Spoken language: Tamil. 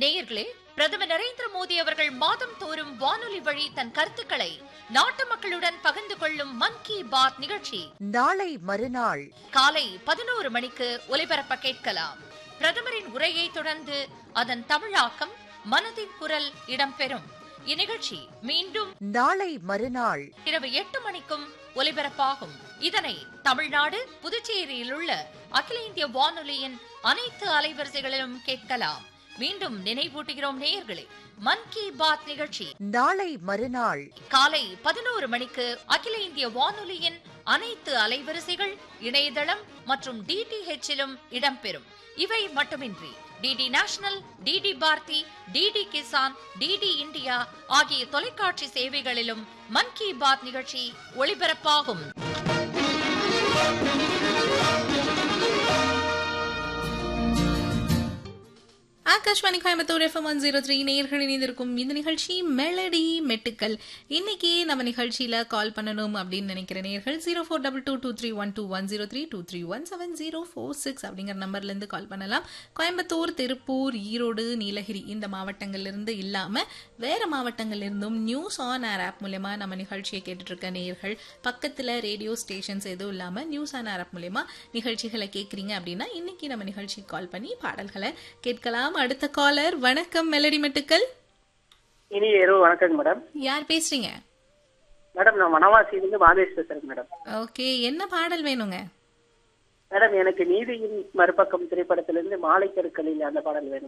நேயர்களே பிரதமர் நரேந்திர மோடி அவர்கள் மாதம் தோறும் வானொலி வழி தன் கருத்துக்களை நாட்டு மக்களுடன் பகிர்ந்து கொள்ளும் மன் கி பாத் நிகழ்ச்சி நாளை மறுநாள் காலை பதினோரு மணிக்கு ஒலிபரப்ப கேட்கலாம் பிரதமரின் உரையை தொடர்ந்து அதன் தமிழாக்கம் மனதின் குரல் இடம்பெறும் இந்நிகழ்ச்சி மீண்டும் நாளை மறுநாள் இரவு எட்டு மணிக்கும் ஒலிபரப்பாகும் இதனை தமிழ்நாடு புதுச்சேரியில் உள்ள அகில இந்திய வானொலியின் அனைத்து அலைவரிசைகளிலும் கேட்கலாம் மீண்டும் நினைவூட்டுகிறோம் நேயர்களே மன் கி பாத் நிகழ்ச்சி நாளை மறுநாள் காலை பதினோரு மணிக்கு அகில இந்திய வானொலியின் அனைத்து அலைவரிசைகள் இணையதளம் மற்றும் டிடிஹெச்சிலும் இடம்பெறும் இவை மட்டுமின்றி DD national DD Bharati DD Kisan DD India ஆகிய தொலைக்காட்சி சேவைகளிலும் மன் கி பாத் நிகழ்ச்சி ஒளிபரப்பாகும் Akashvani Coimbatore FM one zero three நேர்கள் இணைந்திருக்கும் இந்த நிகழ்ச்சி மெலடி மெட்டுக்கள் இன்னைக்கு நம்ம நிகழ்ச்சியில கால் பண்ணணும் அப்படின்னு நினைக்கிற நேர்கள் zero four double two two three one two one zero three two three one seven zero four six அப்படிங்கிற நம்பர்ல இருந்து கால் பண்ணலாம் கோயம்புத்தூர் திருப்பூர் ஈரோடு நீலகிரி இந்த மாவட்டங்கள்ல இருந்து இல்லாம வேற மாவட்டங்கள்ல இருந்தும் நியூஸ் ஆன் ஏர் ஆப் மூலயமா நம்ம நிகழ்ச்சியை கேட்டுட்டு இருக்க நேர்கள் பக்கத்துல ரேடியோ ஸ்டேஷன்ஸ் எதுவும் இல்லாம நியூஸ் ஆன் ஏர் ஆப் மூலயமா நிகழ்ச்சிகளை கேட்குறீங்க அப்படின்னா இன்னைக்கு நம்ம நிகழ்ச்சிக்கு கால் பண்ணி பாடல்களை கேட்கலாம் அடுத்த காலர் வணக்கம் மெலடி மெட்டுக்கள் இனிய இரவு வணக்கங்க மேடம் யார் பேசுறீங்க மேடம் நான் வனவாசியிலிருந்து மாதேஷ் பேசுறேங்க மேடம் ஓகே என்ன பாடல் வேணுங்க மேடம் எனக்கு நீதியின் மறுபக்கம் திரைப்படத்திலிருந்து மாலை கருக்களில் அந்த பாடல் வேணும்